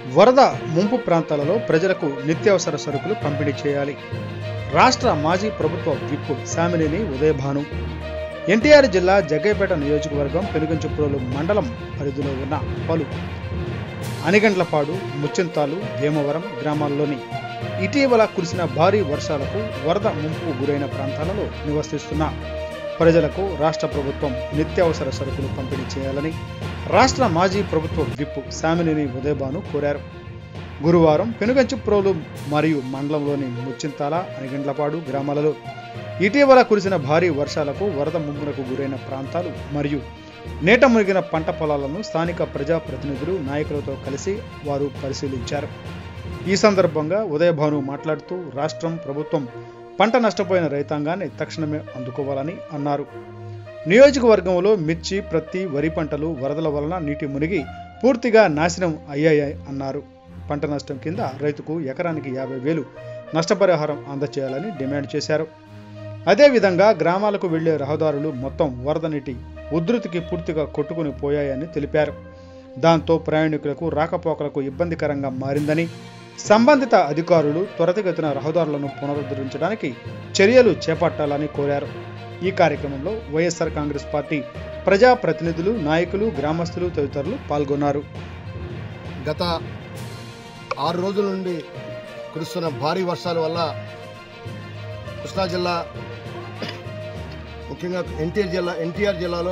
వరద ముంపు ప్రాంతాలలో ప్రజలకు నిత్యావసర సరుకులు పంపిణీ చేయాలి రాష్ట్ర మాజీ ప్రభుత్వ విప్ సామినేని ఉదయభాను ఎన్టీఆర్ జిల్లా జగ్గైపేట నియోజకవర్గం పెనుగంచుప్రోలు మండలం పరిధిలో ఉన్న పలు అనిగండ్లపాడు ముచ్చింతాలు భీమవరం గ్రామాల్లోని ఇటీవల కురిసిన భారీ వర్షాలకు వరద ముంపుకు గురైన ప్రాంతాలలో నివసిస్తున్న ప్రజలకు రాష్ట్ర ప్రభుత్వం నిత్యావసర సరుకులు పంపిణీ చేయాలని రాష్ట్ర మాజీ ప్రభుత్వ విప్ సామినేని ఉదయభాను కోరారు గురువారం పెనుగంచుప్రోలు మరియు మండలంలోని ముచ్చింతాల అనిగండ్లపాడు గ్రామాలలో ఇటీవల కురిసిన భారీ వర్షాలకు వరద ముంపునకు గురైన ప్రాంతాలు మరియు నేట మునిగిన పంట పొలాలను స్థానిక ప్రజాప్రతినిధులు నాయకులతో కలిసి వారు పరిశీలించారు ఈ సందర్భంగా ఉదయభాను మాట్లాడుతూ రాష్ట్రం ప్రభుత్వం పంట నష్టపోయిన రైతాంగాన్ని తక్షణమే అందుకోవాలని అన్నారు నియోజకవర్గంలో మిర్చి ప్రత్తి వరి పంటలు వరదల వలన నీటి మునిగి పూర్తిగా నాశనం అయ్యాయి అన్నారు పంట నష్టం కింద రైతుకు ఎకరానికి యాభై వేలు నష్టపరిహారం అందచేయాలని డిమాండ్ చేశారు అదేవిధంగా గ్రామాలకు వెళ్లే రహదారులు మొత్తం వరద నీటి ఉధృతికి పూర్తిగా కొట్టుకుని పోయాయని తెలిపారు దాంతో ప్రయాణికులకు రాకపోకలకు ఇబ్బందికరంగా మారిందని సంబంధిత అధికారులు త్వరితగతిన రహదారులను పునరుద్ధరించడానికి చర్యలు చేపట్టాలని కోరారు ఈ కార్యక్రమంలో వైఎస్ఆర్ కాంగ్రెస్ పార్టీ ప్రజా ప్రతినిధులు నాయకులు గ్రామస్తులు తదితరులు పాల్గొన్నారు గత ఆరు రోజుల నుండి కురుస్తున్న భారీ వర్షాల వల్ల కృష్ణా జిల్లా ముఖ్యంగా ఎన్టీఆర్ జిల్లా ఎన్టీఆర్ జిల్లాలో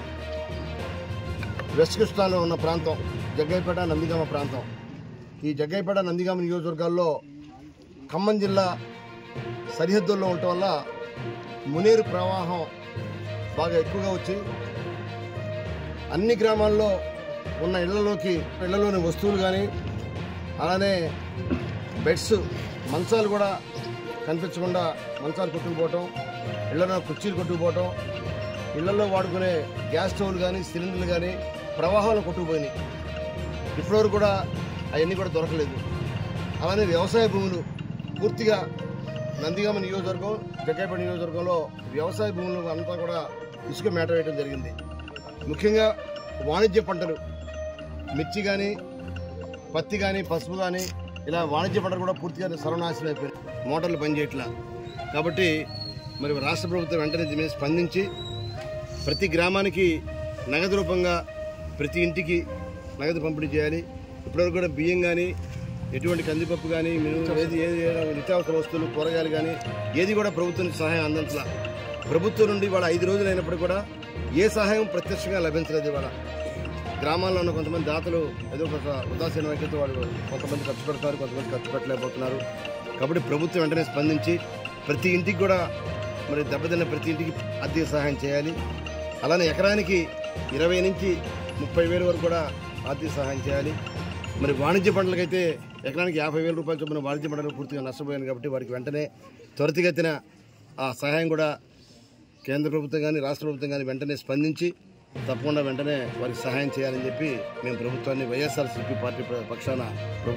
వెస్ట్ కృష్ణాలో ఉన్న ప్రాంతం జగ్గైపేట నందిగామ ప్రాంతం ఈ జగ్గైపేట నందిగామ నియోజకవర్గాల్లో ఖమ్మం జిల్లా సరిహద్దుల్లో ఉండటం వల్ల మునేరు ప్రవాహం బాగా ఎక్కువగా వచ్చి అన్ని గ్రామాల్లో ఉన్న ఇళ్లలోకి ఇళ్లలోని వస్తువులు కానీ అలానే బెడ్స్ మంచాలు కూడా కనిపించకుండా మంచాలు కొట్టుకుపోవటం ఇళ్లలో కుర్చీలు కొట్టుకుపోవటం ఇళ్లలో వాడుకునే గ్యాస్ స్టవ్లు కానీ సిలిండర్లు కానీ ప్రవాహాలు కొట్టుకుపోయినాయి ఇప్పటివరకు కూడా అవన్నీ కూడా దొరకలేదు అలానే వ్యవసాయ భూములు పూర్తిగా నందిగామ నియోజకవర్గం జగ్గైపేట నియోజకవర్గంలో వ్యవసాయ భూములు అంతా కూడా ఇసుక మేట వేయడం జరిగింది ముఖ్యంగా వాణిజ్య పంటలు మిర్చి కానీ పత్తి కానీ పసుపు కానీ ఇలా వాణిజ్య పంటలు కూడా పూర్తిగా సర్వనాశనం అయిపోయాయి మోటార్లు పనిచేయట్లా కాబట్టి మరి రాష్ట్ర ప్రభుత్వం వెంటనే దీని మీద స్పందించి ప్రతి గ్రామానికి నగదు రూపంగా ప్రతి ఇంటికి నగదు పంపిణీ చేయాలి ఇప్పటివరకు కూడా బియ్యం కానీ ఎటువంటి కందిపప్పు కానీ మినుము ఏది ఏది నిత్యావసర వస్తువులు కూరగాయలు కానీ ఏది కూడా ప్రభుత్వం నుంచి సహాయం అందించలా ప్రభుత్వం నుండి వాళ్ళ ఐదు రోజులు అయినప్పుడు కూడా ఏ సహాయం ప్రత్యక్షంగా లభించలేదు ఇవాళ గ్రామాల్లో ఉన్న కొంతమంది దాతలు ఏదో ఒక ఉదాసీన వైఖరితో వాళ్ళు కొంతమంది ఖర్చు పెడతారు కొంతమంది ఖర్చు పెట్టలేకపోతున్నారు కాబట్టి ప్రభుత్వం వెంటనే స్పందించి ప్రతి ఇంటికి కూడా మరి దెబ్బతిన్న ప్రతి ఇంటికి ఆర్థిక సహాయం చేయాలి అలానే ఎకరానికి ఇరవై నుంచి ముప్పై వేల వరకు కూడా ఆర్థిక సహాయం చేయాలి మరి వాణిజ్య పంటలకైతే ఎకరానికి యాభై వేల రూపాయల చొప్పున వాణిజ్య పంటలు పూర్తిగా నష్టపోయాను కాబట్టి వారికి వెంటనే త్వరితగతిన ఆ సహాయం కూడా కేంద్ర ప్రభుత్వం కానీ రాష్ట్ర ప్రభుత్వం కానీ వెంటనే స్పందించి తప్పకుండా వెంటనే వారికి సహాయం చేయాలని చెప్పి మేము ప్రభుత్వాన్ని వైఎస్ఆర్సీపీ పార్టీ పక్షాన